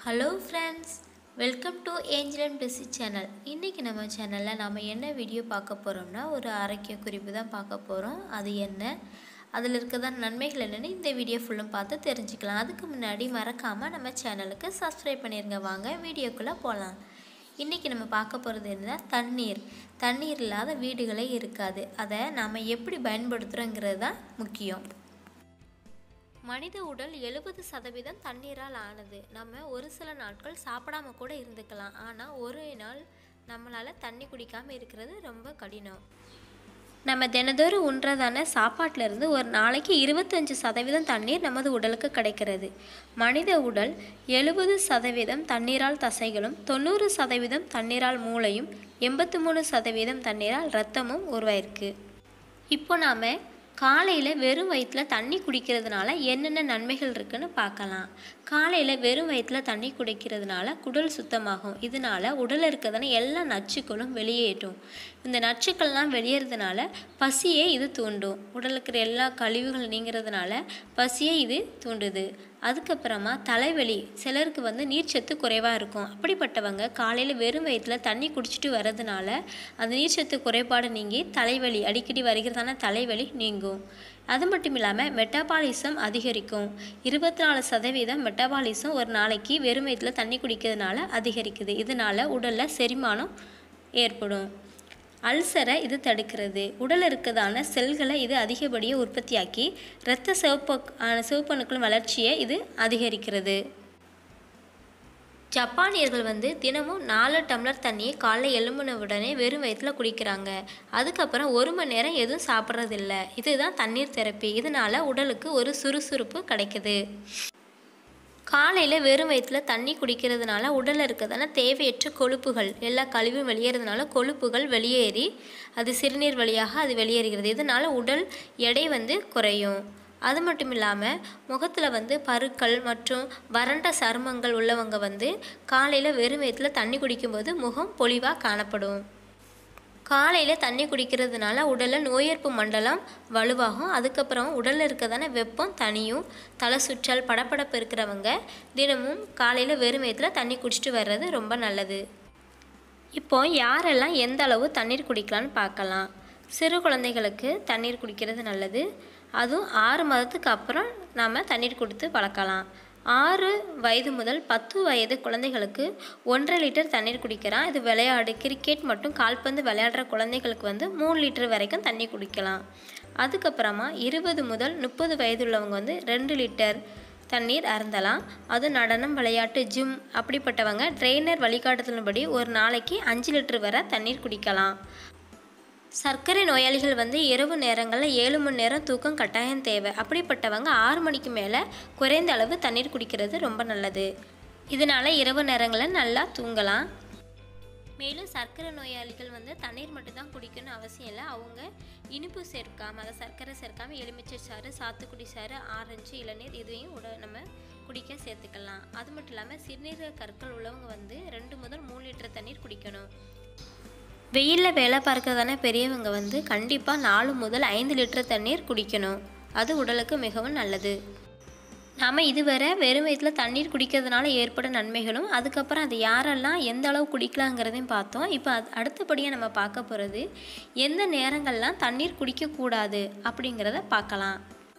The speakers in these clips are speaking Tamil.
hello friends welcome to angel and busy channel இன்றைக்கி நம்ம சேனலில் நாம் என்ன வீடியோ பார்க்க போகிறோம்னா ஒரு ஆரோக்கிய குறிப்பு தான் பார்க்க போகிறோம் அது என்ன அதில் இருக்கிறதான் நன்மைகள் என்னென்னு இந்த வீடியோ ஃபுல்லும் பார்த்து தெரிஞ்சுக்கலாம் அதுக்கு முன்னாடி மறக்காமல் நம்ம சேனலுக்கு சப்ஸ்கிரைப் பண்ணிடுங்க வாங்க வீடியோக்குள்ளே போகலாம் இன்றைக்கி நம்ம பார்க்க போகிறது என்னன்னா தண்ணீர் தண்ணீர் இல்லாத வீடுகளே இருக்காது அதை நாம் எப்படி பயன்படுத்துகிறோங்கிறது தான் முக்கியம் மனித உடல் எழுபது சதவீதம் தண்ணீரால் ஆனது நம்ம ஒரு சில நாட்கள் சாப்பிடாம கூட இருந்துக்கலாம் ஆனால் ஒரு நாள் நம்மளால் தண்ணி குடிக்காமல் இருக்கிறது ரொம்ப கடினம் நம்ம தினதோறும் உண்றதான சாப்பாட்டிலிருந்து ஒரு நாளைக்கு இருபத்தஞ்சு சதவீதம் தண்ணீர் நமது உடலுக்கு கிடைக்கிறது மனித உடல் எழுபது சதவீதம் தண்ணீரால் தசைகளும் தொண்ணூறு சதவீதம் தண்ணீரால் மூளையும் எண்பத்தி மூணு சதவீதம் தண்ணீரால் இரத்தமும் உருவாயிருக்கு இப்போ நாம் காலையில் வெறும் வயிற்றில் தண்ணி குடிக்கிறதுனால என்னென்ன நன்மைகள் இருக்குன்னு பார்க்கலாம் காலையில் வெறும் வயிற்றில் தண்ணி குடிக்கிறதுனால குடல் சுத்தமாகும் இதனால் உடலில் இருக்கிறதான எல்லா நச்சுக்களும் வெளியேற்றும் இந்த நச்சுக்கள்லாம் வெளியேறதுனால பசியை இது தூண்டும் உடலில் இருக்கிற எல்லா கழிவுகள் நீங்கிறதுனால பசியை இது தூண்டுது அதுக்கப்புறமா தலைவலி சிலருக்கு வந்து நீர்ச்சத்து குறைவாக இருக்கும் அப்படிப்பட்டவங்க காலையில் வெறும் வயிற்றில் தண்ணி குடிச்சிட்டு வர்றதுனால அந்த நீர்ச்சத்து குறைபாடு நீங்கி தலைவலி அடிக்கடி வருகிறதான தலைவலி நீங்கும் அது மட்டும் இல்லாமல் மெட்டபாலிசம் அதிகரிக்கும் இருபத்தி நாலு சதவீதம் மெட்டபாலிசம் ஒரு நாளைக்கு வெறும் வயிற்றில் தண்ணி குடிக்கிறதுனால அதிகரிக்குது இதனால் உடலில் செரிமானம் ஏற்படும் அல்சரை இது தடுக்கிறது உடல் இருக்கதான செல்களை இது அதிகப்படியாக உற்பத்தியாக்கி இரத்த சிவப்பு சிவப்பணுக்கள் வளர்ச்சியை இது அதிகரிக்கிறது ஜப்பானியர்கள் வந்து தினமும் நாலு டம்ளர் தண்ணியை காலைல எழும்பின உடனே வெறும் வயிற்றில் குடிக்கிறாங்க அதுக்கப்புறம் ஒரு மணி நேரம் எதுவும் சாப்பிட்றதில்ல இதுதான் தண்ணீர் தெரப்பி இதனால் உடலுக்கு ஒரு சுறுசுறுப்பு கிடைக்குது காலையில் வெறும் வயிற்றில் தண்ணி குடிக்கிறதுனால உடலில் இருக்கிறதான தேவையற்ற கொழுப்புகள் எல்லா கழிவும் வெளியேறதுனால கொழுப்புகள் வெளியேறி அது சிறுநீர் வழியாக அது வெளியேறுகிறது இதனால் உடல் எடை வந்து குறையும் அது மட்டும் இல்லாமல் முகத்தில் வந்து பருக்கள் மற்றும் வறண்ட சருமங்கள் உள்ளவங்க வந்து காலையில் வெறும் வயிற்றில் தண்ணி குடிக்கும்போது முகம் பொலிவாக காணப்படும் காலையில் தண்ணி குடிக்கிறதுனால உடலில் நோய் எதிர்ப்பு மண்டலம் வலுவாகும் அதுக்கப்புறம் உடலில் இருக்கிறதான வெப்பம் தனியும் தலை சுற்றல் படப்படப்பு இருக்கிறவங்க தினமும் காலையில் வெறும் வயிற்றில் தண்ணி குடிச்சிட்டு வர்றது ரொம்ப நல்லது இப்போ யாரெல்லாம் எந்த அளவு தண்ணீர் குடிக்கலான்னு பார்க்கலாம் சிறு குழந்தைகளுக்கு தண்ணீர் குடிக்கிறது நல்லது அதுவும் ஆறு மாதத்துக்கு அப்புறம் நாம் தண்ணீர் கொடுத்து வளர்க்கலாம் ஆறு வயது முதல் பத்து வயது குழந்தைகளுக்கு ஒன்றரை லிட்டர் தண்ணீர் குடிக்கிறான் இது விளையாடு கிரிக்கெட் மற்றும் கால்பந்து விளையாடுற குழந்தைகளுக்கு வந்து மூணு லிட்டர் வரைக்கும் தண்ணி குடிக்கலாம் அதுக்கப்புறமா இருபது முதல் முப்பது வயது உள்ளவங்க வந்து ரெண்டு லிட்டர் தண்ணீர் அருந்தலாம் அது நடனம் விளையாட்டு ஜிம் அப்படிப்பட்டவங்க ட்ரெயினர் வழிகாட்டுதலின்படி ஒரு நாளைக்கு அஞ்சு லிட்டர் வரை தண்ணீர் குடிக்கலாம் சர்க்கரை நோயாளிகள் வந்து இரவு நேரங்களில் ஏழு மணி நேரம் தூக்கம் கட்டாயம் தேவை அப்படிப்பட்டவங்க ஆறு மணிக்கு மேலே குறைந்த அளவு தண்ணீர் குடிக்கிறது ரொம்ப நல்லது இதனால் இரவு நேரங்களில் நல்லா தூங்கலாம் மேலும் சர்க்கரை நோயாளிகள் வந்து தண்ணீர் மட்டும்தான் குடிக்கணும்னு அவசியம் இல்லை அவங்க இனிப்பு சேர்க்காம அதை சர்க்கரை சேர்க்காம எலுமிச்சை சாறு சாத்துக்குடி சாறு ஆரஞ்சு இளநீர் இதையும் உட நம்ம குடிக்க சேர்த்துக்கலாம் அது மட்டும் இல்லாமல் சிறுநீரக கற்கள் உள்ளவங்க வந்து ரெண்டு முதல் மூணு லிட்டர் தண்ணீர் குடிக்கணும் வெயிலில் வேலை பார்க்கறதான பெரியவங்க வந்து கண்டிப்பாக நாலு முதல் ஐந்து லிட்டர் தண்ணீர் குடிக்கணும் அது உடலுக்கு மிகவும் நல்லது நாம் இதுவரை வெறும் வயிற்றில் தண்ணீர் குடிக்கிறதுனால ஏற்படும் நன்மைகளும் அதுக்கப்புறம் அது யாரெல்லாம் எந்த அளவு குடிக்கலாங்கிறதையும் பார்த்தோம் இப்போ அது அடுத்தபடியாக நம்ம பார்க்க போகிறது எந்த நேரங்கள்லாம் தண்ணீர் குடிக்கக்கூடாது அப்படிங்கிறத பார்க்கலாம்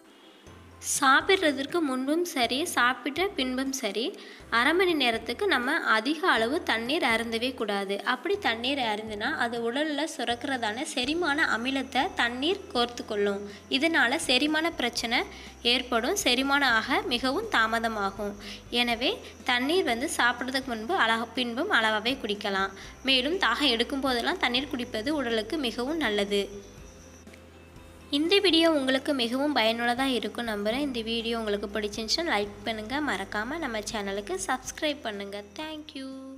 சாப்பிட்றதுக்கு முன்பும் சரி சாப்பிட்ட பின்பும் சரி அரை மணி நேரத்துக்கு நம்ம அதிக அளவு தண்ணீர் அருந்தவே கூடாது அப்படி தண்ணீர் அருந்தினா அது உடலில் சுரக்கிறதான செரிமான அமிலத்தை தண்ணீர் கோர்த்து கொள்ளும் இதனால் செரிமான பிரச்சனை ஏற்படும் செரிமானம் ஆக மிகவும் தாமதமாகும் எனவே தண்ணீர் வந்து சாப்பிட்றதுக்கு முன்பு அளக பின்பும் அளவாகவே குடிக்கலாம் மேலும் தாகம் எடுக்கும் போதெல்லாம் தண்ணீர் குடிப்பது உடலுக்கு மிகவும் நல்லது இந்த வீடியோ உங்களுக்கு மிகவும் பயனுள்ளதாக இருக்கும் நம்புகிறேன் இந்த வீடியோ உங்களுக்கு பிடிச்சிருந்துச்சுன்னா லைக் பண்ணுங்கள் மறக்காமல் நம்ம சேனலுக்கு சப்ஸ்கிரைப் பண்ணுங்கள் தேங்க்யூ